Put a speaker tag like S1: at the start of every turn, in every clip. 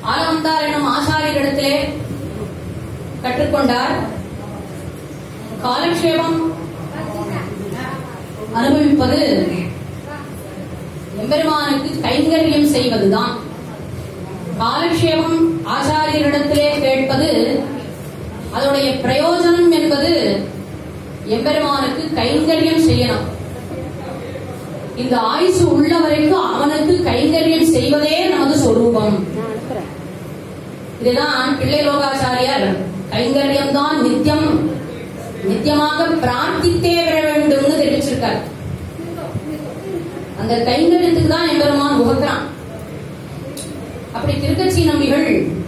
S1: ஆலந்தார் என்னும் ஆசாரியரிடத்திலே கற்றுக்கொண்டார் காலக்ஷேபம் அனுபவிப்பது எம்பெருமானுக்கு கைங்கரியம் செய்வதுதான் காலக்ஷேபம் ஆச்சாரியரிடத்திலே கேட்பது அதோடைய பிரயோஜனம் என்பது எம்பெருமானுக்கு கைங்கரியம் செய்யணும் இந்த ஆயுசு உள்ள வரைக்கும் அவனுக்கு கைங்கரியம் செய்வதே நமது சொரூபம் இதுதான் பிள்ளை லோகாச்சாரியார் கைங்கரியம் தான் நித்தியம் நித்தியமாக பிரார்த்தித்தே பெற வேண்டும்னு தெரிவிச்சிருக்கார் அந்த கைங்கரியத்துக்கு தான் எம்பெருமான் உகக்கிறான் அப்படி திருக்கட்சி நம்பிகள்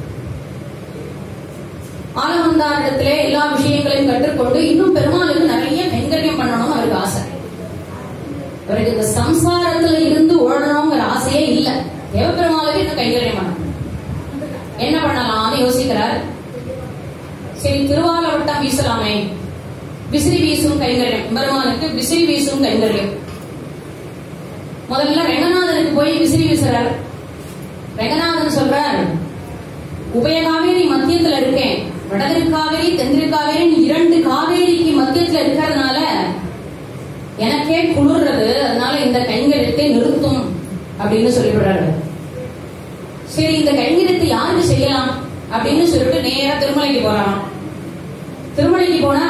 S1: ஆலவந்தாரிடத்திலே எல்லா விஷயங்களையும் கற்றுக்கொண்டு இன்னும் பெருமாளுக்கு நிறைய கைங்கரியம் பண்ணணும்னு அவருக்கு ஆசை அவருக்கு இந்த சம்சாரத்துல இருந்து ஓடணுங்கிற ஆசையே இல்ல தேவபெருமாளுக்கு இன்னும் கைங்கரியம் பண்ணணும் என்ன பண்ணலாம்னு யோசிக்கிறார் சரி திருவாலவட்டம் வீசலாமே விசிறி வீசும் கைங்கரியம் பெருமானுக்கு விசிறி வீசும் கைங்கரியம் முதல்ல ரெங்கநாதனுக்கு போய் விசிறி வீசுறார் ரெங்கநாதன் சொல்றார் உபய காவேரி மத்தியத்துல இருக்கேன் வடதிரு காவேரி தென்திரு காவேரி இரண்டு காவேரிக்கு மத்தியத்துல இருக்கிறதுனால எனக்கே குளிர்றது அதனால இந்த கைங்கரியத்தை நிறுத்தும் அப்படின்னு சொல்லிவிடுறாரு சரி இந்த கைங்கரியத்தை யாருக்கு செய்யலாம் அப்படின்னு சொல்லிட்டு நேரா திருமலைக்கு போறான் திருமலைக்கு போனா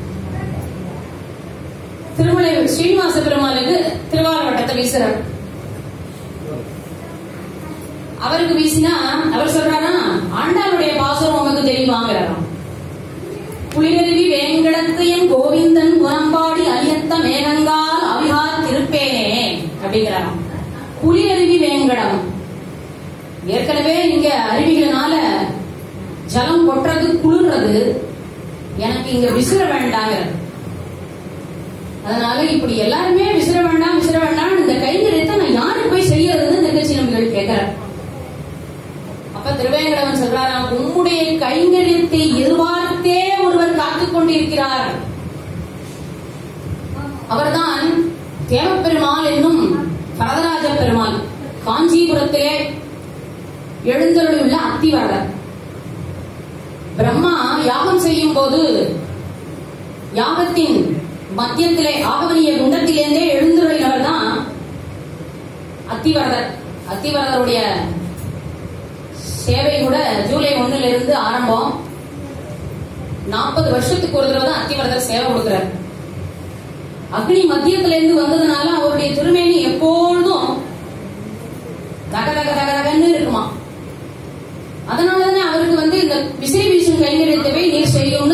S1: திருமலை ஸ்ரீனிவாச பெருமாளுக்கு திருவாரவட்டத்தை வீசுறார் அவருக்கு வீசினா அவர் சொல்றாரா ஆண்டாளுடைய பாசுரம் உமக்கு தெரியுமாங்கிறாராம் புலிகருவி வேங்கடத்து என் கோவிந்தன் குணம்பாடி அரியத்த மேகங்கால் அவிகார் திருப்பேனே அப்படிங்கிறாராம் புலியருவி வேங்கடம் ஏற்கனவே இங்க அருவிகளினால ஜலம் கொட்டுறது குளிர்றது எனக்கு இங்க விசிற வேண்டாங்க அதனால இப்படி எல்லாருமே விசிற வேண்டாம் விசிற வேண்டாம் இந்த கைங்கரியத்தை நான் யாருக்கு போய் செய்யறதுன்னு திருக்கட்சி நம்பிகள் கேட்கிறார் அப்ப திருவேங்கடவன் சொல்றாராம் உம்முடைய கைங்கரியத்தை எதிர்பார்த்தே ஒருவர் காத்துக் கொண்டிருக்கிறார் அவர்தான் தேவப்பெருமாள் என்னும் வரதராஜ பெருமாள் காஞ்சிபுரத்திலே எழுந்தருளுள்ள அத்திவரதர் பிரம்மா யாகம் செய்யும் போது யாகத்தின் மத்தியத்திலே ஆகவனிய குண்டத்திலேருந்தே எழுந்துருளினவர் தான் அத்திவரதர் அத்திவரதருடைய சேவை கூட ஜூலை ஒண்ணுல இருந்து ஆரம்பம் நாற்பது வருஷத்துக்கு ஒரு தடவை தான் அத்திவரதர் சேவை கொடுக்கிறார் அக்னி மத்தியத்துல இருந்து வந்ததுனால அவருடைய திருமேனி எப்பொழுதும் தக தக தக இருக்குமா அதனாலதானே அவருக்கு வந்து இந்த விசிறி வீசும் கைங்கரியத்தை நீர் செய்யும்